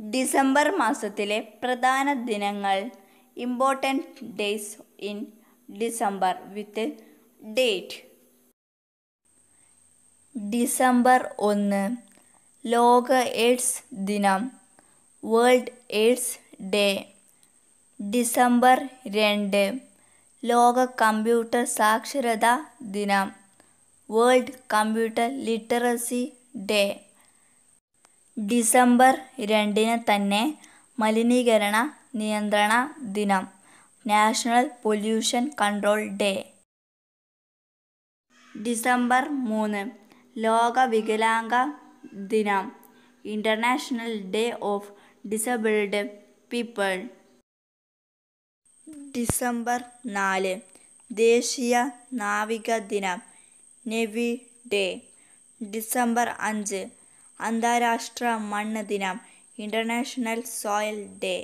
December മാസത്തിലെ പ്രധാന ദിനങ്ങൾ important days in December with date December ഒന്ന് ലോക എയ്ഡ്സ് ദിനം വേൾഡ് എയ്ഡ്സ് ഡേ ഡിസംബർ രണ്ട് ലോക കമ്പ്യൂട്ടർ സാക്ഷരതാ ദിനം world computer literacy day December രണ്ടിന് തന്നെ മലിനീകരണ നിയന്ത്രണ ദിനം national pollution control day December മൂന്ന് ലോക വികലാംഗ ദിനം international day of disabled people December നാല് ദേശീയ നാവിക ദിനം നേവി ഡേ ഡിസംബർ അഞ്ച് അന്താരാഷ്ട്ര മണ്ണ് ദിനം ഇൻ്റർനാഷണൽ സോയിൽ ഡേ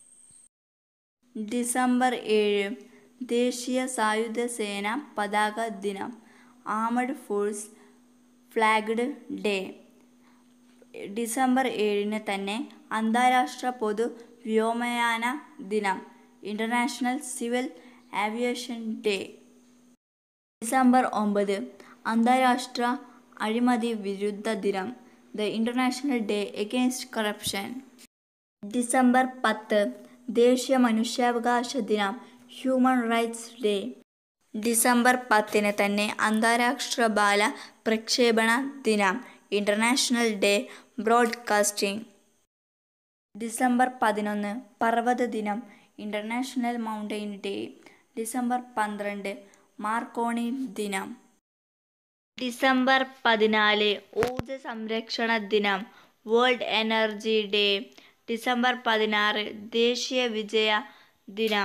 ഡിസംബർ ഏഴ് ദേശീയ സായുധ സേന പതാക ദിനം armed force flagged day December ഏഴിന് തന്നെ അന്താരാഷ്ട്ര പൊതു വ്യോമയാന ദിനം international civil aviation day December ഒമ്പത് അന്താരാഷ്ട്ര അഴിമതി വിരുദ്ധ ദിനം the international day against corruption December പത്ത് ദേശീയ മനുഷ്യാവകാശ ദിനം ഹ്യൂമൻ റൈറ്റ്സ് ഡേ ഡിസംബർ പത്തിന് തന്നെ അന്താരാഷ്ട്ര ബാല പ്രക്ഷേപണ ദിനം ഇൻ്റർനാഷണൽ ഡേ ബ്രോഡ്കാസ്റ്റിംഗ് ഡിസംബർ പതിനൊന്ന് പർവ്വത ദിനം ഇൻ്റർനാഷണൽ മൗണ്ടെയിൻ ഡേ ഡിസംബർ പന്ത്രണ്ട് മാർക്കോണി ദിനം ഡിസംബർ പതിനാല് ഊർജ സംരക്ഷണ ദിനം വേൾഡ് എനർജി ഡേ ഡിസംബർ പതിനാറ് ദേശീയ വിജയ ദിനം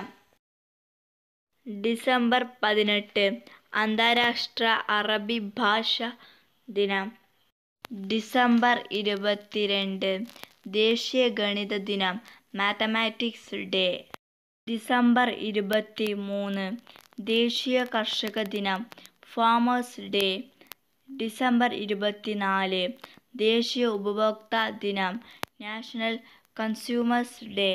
ഡിസംബർ പതിനെട്ട് അന്താരാഷ്ട്ര അറബി ഭാഷ ദിനം ഡിസംബർ ഇരുപത്തിരണ്ട് ദേശീയ ഗണിത ദിനം മാത്തമാറ്റിക്സ് ഡേ ഡിസംബർ ഇരുപത്തി മൂന്ന് ദേശീയ കർഷക ദിനം ഫാമേഴ്സ് ഡേ ഡിസംബർ ഇരുപത്തിനാല് ദേശീയ ഉപഭോക്തൃ ദിനം നാഷണൽ കൺസ്യൂമേഴ്സ് ഡേ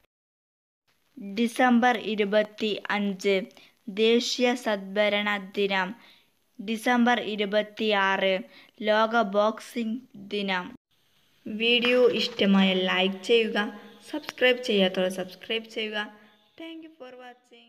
ഡിസംബർ ഇരുപത്തി അഞ്ച് ദേശീയ സദ്ഭരണ ദിനം ഡിസംബർ ഇരുപത്തിയാറ് ലോക ബോക്സിംഗ് ദിനം വീഡിയോ ഇഷ്ടമായ ലൈക്ക് ചെയ്യുക സബ്സ്ക്രൈബ് ചെയ്യാത്തവർ സബ്സ്ക്രൈബ് ചെയ്യുക താങ്ക് യു ഫോർ വാച്ചിങ്